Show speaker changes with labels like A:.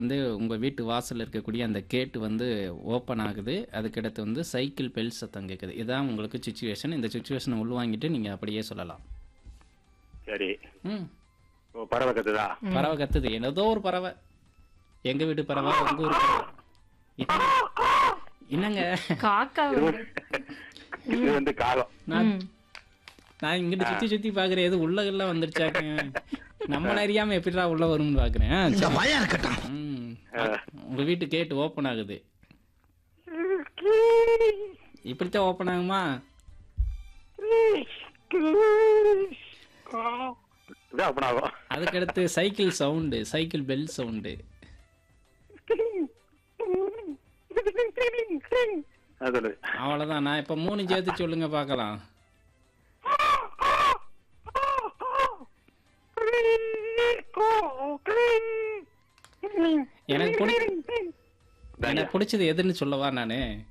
A: வந்து உங்க வீட்டு வாசல்ல இருக்கக்கூடிய அந்த கேட் வந்து ஓப்பன் ஆகுது. அதுக்கடுத்து வந்து சைக்கிள் பெல் சத்தம் கேட்குது. இதான் உங்களுக்கு சிச்சுவேஷன். இந்த சிச்சுவேஷன உள்வாங்கிட்டு நீங்க அப்படியே சொல்லலாம்.
B: சரி
A: ம்.
B: ஓ பறவை கத்துதா
A: பறவை கத்துது. ஏதோ ஒரு பறவை. எங்க வீட்டு பறவை, உங்க ஊர் பறவை. என்ன- என்னங்க
C: காக்கா
B: இது
C: வந்து
B: வந்து- இது வந்து காகம்
A: நான்
C: ம்.
A: நான் இங்கிட்டு சுத்தி சுத்தி பாக்குறேன் எது உள்ள உள்ள வந்துருச்சாக்க நம்மள அறியாம எப்படிடா உள்ள வரும்னு பாக்குறேன் ஆ, சரி.
D: பயம் இருக்கட்டும்
A: ம். உங்க வீட்டு கேட் ஓப்பன் ஆகுது இப்படித்தான் ஓப்பன் ஆகுமா
B: இதான் அப்படி ஆகும்
A: அதுக்கடுத்து cycle sound cycle bell sound
B: அது சொல்லு
A: அவ்வளவுதான் நான் இப்ப மூணு சேர்த்து சொல்லுங்க பார்க்கலாம் எனக்கு பிடி எனக்கு பிடிச்சது எதுன்னு சொல்லவா நானு